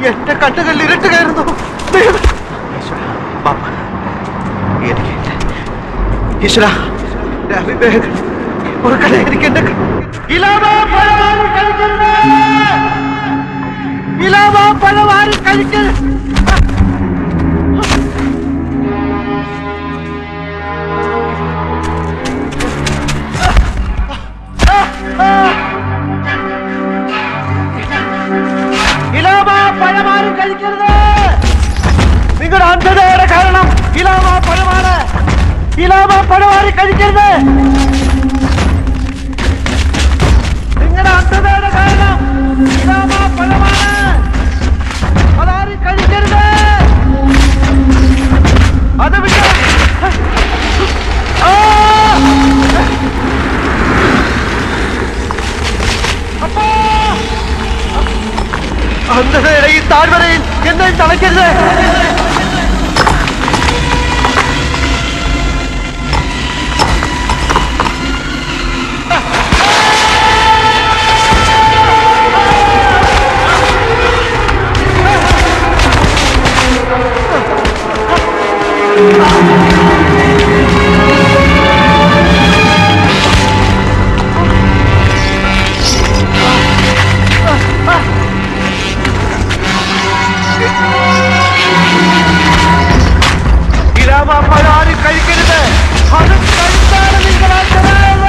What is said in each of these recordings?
എന്റെ കണ്ണുകളിൽ ഇരുട്ട് കയറുന്നു ദൈവമേ. ഈശ്വരാ, ബാപ്പ, എനിക്ക് ഈശ്വര അഭിവേകം ഉറക്കണേ എനിക്ക് എന്റെ ക- ഇലാമ പഴമാറി കഴിക്കരുത് ഇലാമ പഴമാറി കഴിക്കരുത് ഇലാമ പഴമാറി കഴിക്കരുത് നിങ്ങളുടെ അന്ധതയുടെ കാരണം ഇലാമ പഴമാണ് ഇലാമ പഴമാറി കഴിക്കരുത് നിങ്ങളുടെ അന്ധതയുടെ കാരണം ഇലാമ പഴമാണ് അതാരും കഴിക്കരുത് അത് വിട്ട് ആ! അപ്പാ! അന്ധതയുടെ ഈ താഴ്വരയിൽ എന്നെ തളയ്ക്കരുത് ഇലാമ പഴാരും കഴിക്കരുത് അത് കഴിച്ചാണ് നിങ്ങൾ അന്ധരായത്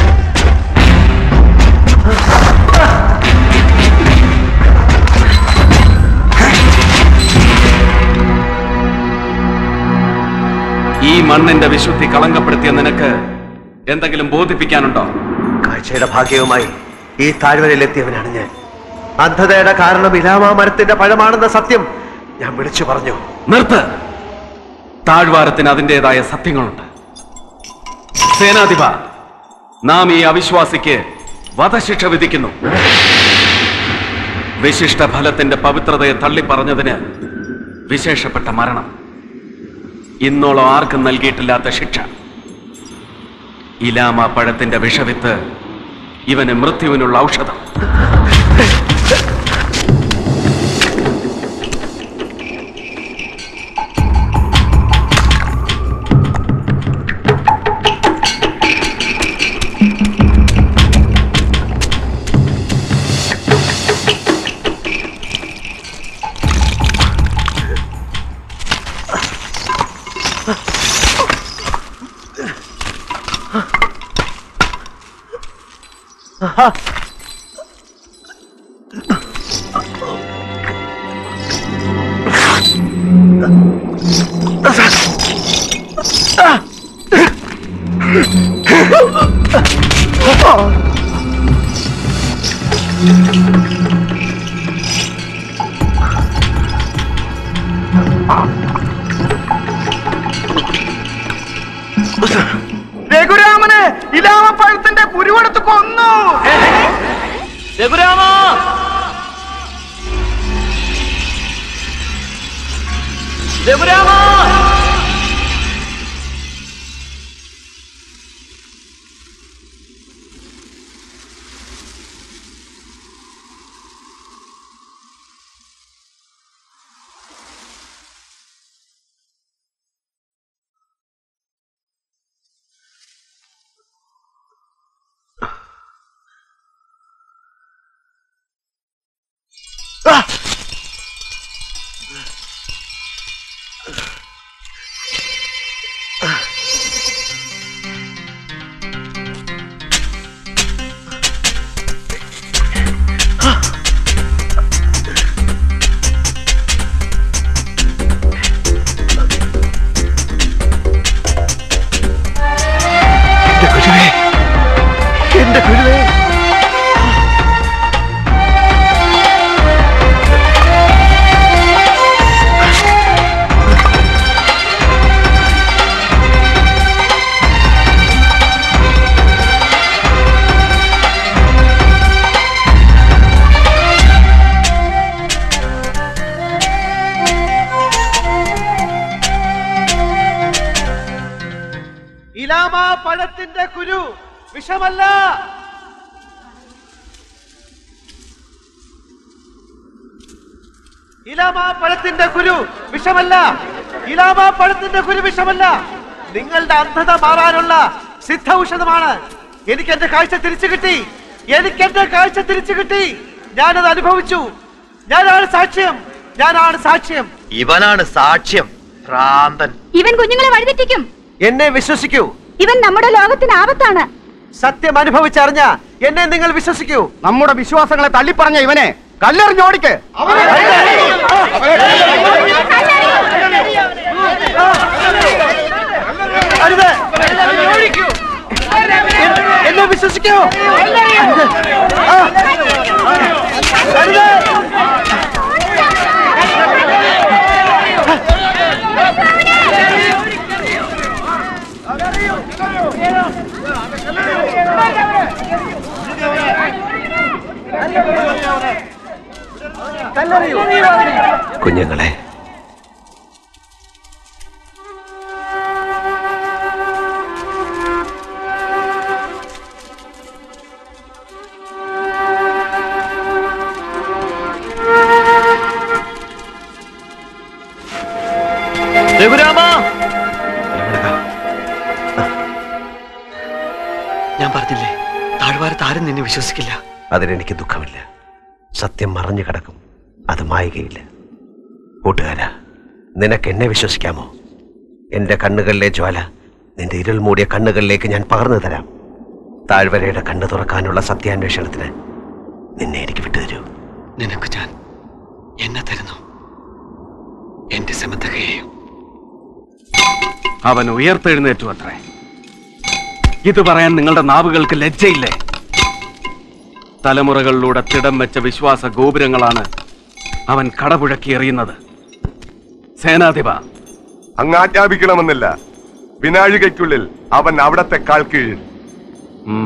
ഈ മണ്ണിന്റെ വിശുദ്ധി കളങ്കപ്പെടുത്തിയ നിനക്ക് എന്തെങ്കിലും ബോധിപ്പിക്കാനുണ്ടോ കാഴ്ചയുടെ ഭാഗ്യവുമായി ഈ താഴ്വരയിലെത്തിയവനാണ് ഞാൻ അന്ധതയുടെ കാരണം ഇലാമ മരത്തിന്റെ പഴമാണെന്ന സത്യം ഞാൻ വിളിച്ചു പറഞ്ഞു നിർത്ത് താഴ്വാരത്തിന് അതിൻ്റെതായ സത്യങ്ങളുണ്ട് സേനാധിപ നാം ഈ അവിശ്വാസിക്ക് വധശിക്ഷ വിധിക്കുന്നു വിശിഷ്ട ഫലത്തിന്റെ പവിത്രതയെ തള്ളിപ്പറഞ്ഞതിന് വിശേഷപ്പെട്ട മരണം ഇന്നോളം ആർക്കും നൽകിയിട്ടില്ലാത്ത ശിക്ഷ ഇലാമ പഴത്തിന്റെ വിഷവിത്ത് ഇവന് മൃത്യുവിനുള്ള ഔഷധം രഘുരാമന് ഇലാമപ്പഴത്തിന്റെ കുരുവെടുത്ത് കൊന്നു രഘുരാമ രഘുരാമ എന്റെ ഗുരുവേ എന്റെ ഗുരുവേ ഇലാമ പഴത്തിന്റെ കുരു വിഷമല്ല ഇലാമാ പഴത്തിന്റെ കുരു വിഷമല്ല ഇലാമാ പഴത്തിന്റെ കുരു വിഷമല്ല നിങ്ങളുടെ അന്ധത മാറാനുള്ള സിദ്ധ ഔഷധമാണ് എനിക്ക് എന്റെ കാഴ്ച തിരിച്ചു കിട്ടി എനിക്ക് എന്റെ കാഴ്ച തിരിച്ചു കിട്ടി ഞാനത് അനുഭവിച്ചു ഞാനാണ് സാക്ഷ്യം ഞാനാണ് സാക്ഷ്യം ഇവനാണ് സാക്ഷ്യം ഭ്രാന്തൻ ഇവൻ കുഞ്ഞുങ്ങളെ വഴിതെറ്റിക്കും എന്നെ വിശ്വസിക്കൂ ഇവൻ നമ്മുടെ ലോകത്തിന് ആപത്താണ് സത്യം അനുഭവിച്ചറിഞ്ഞ എന്നെ നിങ്ങൾ വിശ്വസിക്കൂ നമ്മുടെ വിശ്വാസങ്ങളെ തള്ളിപ്പറഞ്ഞ ഇവനെ കല്ലെറിഞ്ഞോടിക്ക് അരുത് എന്നെ- എന്നെ വിശ്വസിക്കൂ ആ. അരുത് കുഞ്ഞുങ്ങളെ രഘുരാമ ഞാൻ പറഞ്ഞില്ലേ താഴ്വാരത്ത് ആരും നിന്നെ വിശ്വസിക്കില്ല അതിലെനിക്ക് ദുഃഖമില്ല സത്യം മറഞ്ഞു കിടക്കും അത് മായുകയില്ല കൂട്ടുകാരാ നിനക്ക് എന്നെ വിശ്വസിക്കാമോ എന്റെ കണ്ണുകളിലെ ജ്വാല നിന്റെ ഇരുൾ മൂടിയ കണ്ണുകളിലേക്ക് ഞാൻ പകർന്നു തരാം താഴ്വരയുടെ കണ്ണു തുറക്കാനുള്ള സത്യാന്വേഷണത്തിന് നിന്നെ എനിക്ക് വിട്ടുതരൂ നിനക്ക് ഞാൻ എന്നെ തരുന്നു എന്റെ സമന്തകയെയും അവൻ ഉയർത്തെഴുന്നേറ്റു അത്രേ ഇത് പറയാൻ നിങ്ങളുടെ നാവുകൾക്ക് ലജ്ജയില്ലേ തലമുറകളിലൂടെ തിടം വെച്ച വിശ്വാസ ഗോപുരങ്ങളാണ് അവൻ കടപുഴക്കി എറിയുന്നത് സേനാധിപ അങ്ങ് ആജ്ഞാപിക്കണമെന്നില്ല വിനാഴികയ്ക്കുള്ളിൽ അവൻ അവിടത്തെ കാൽ കീഴിൽ ഉം.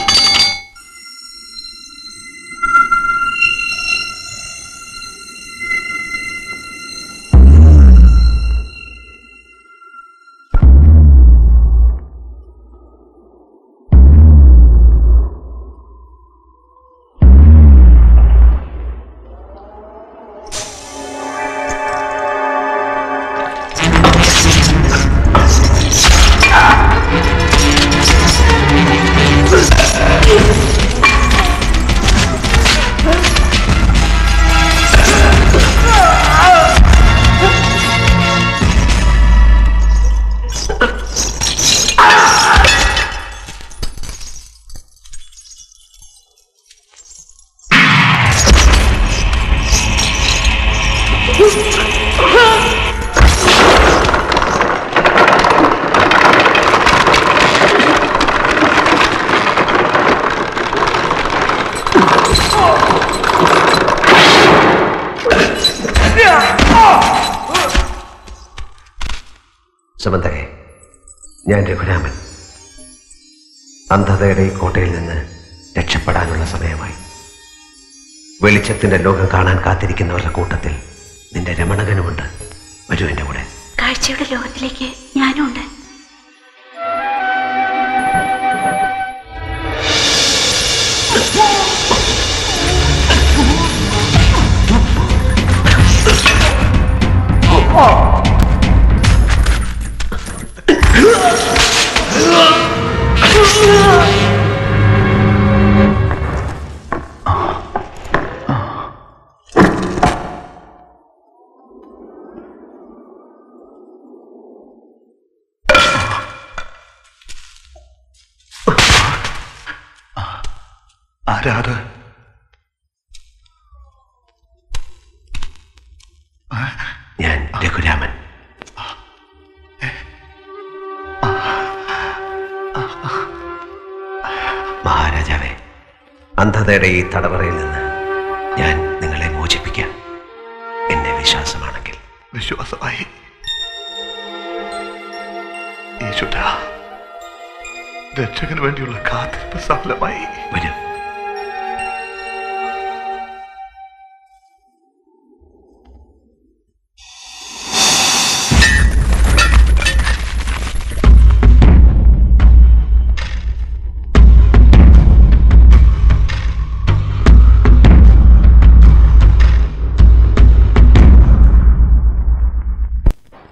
സമന്തകെ ഞാൻ രഘുരാമൻ അന്ധതയുടെ ഈ കോട്ടയിൽ നിന്ന് രക്ഷപ്പെടാനുള്ള സമയമായി വെളിച്ചത്തിന്റെ ലോകം കാണാൻ കാത്തിരിക്കുന്നവരുടെ കൂട്ടത്തിൽ നിന്റെ രമണകനുമുണ്ട് വരൂ എൻ്റെ കൂടെ കാഴ്ചയുടെ ലോകത്തിലേക്ക് ഞാനും ഉണ്ട് ആരാത് ഞാൻ രഘുരാമൻ മഹാരാജാവേ അന്ധതയുടെ ഈ തടവറയിൽ നിന്ന് ഞാൻ നിങ്ങളെ മോചിപ്പിക്കാം എന്നെ വിശ്വാസമാണെങ്കിൽ വിശ്വാസമായി ഈശ്വര രക്ഷകന് വേണ്ടിയുള്ള കാത്തിരിപ്പ് സഫലമായി വരൂ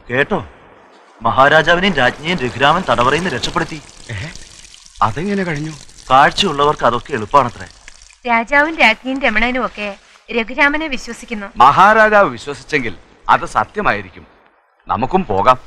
കേട്ടോ മഹാരാജാവിനെയും രാജ്ഞിയെയും രഘുരാമൻ തടവറയിൽ നിന്ന് രക്ഷപ്പെടുത്തി അതെങ്ങനെ കഴിഞ്ഞു കാഴ്ചയുള്ളവർക്ക് അതൊക്കെ എളുപ്പമാണത്രേ രാജാവും രാജ്ഞിയും രമണനും ഒക്കെ രഘുരാമനെ വിശ്വസിക്കുന്നു മഹാരാജാവ് വിശ്വസിച്ചെങ്കിൽ അത് സത്യമായിരിക്കും നമുക്കും പോകാം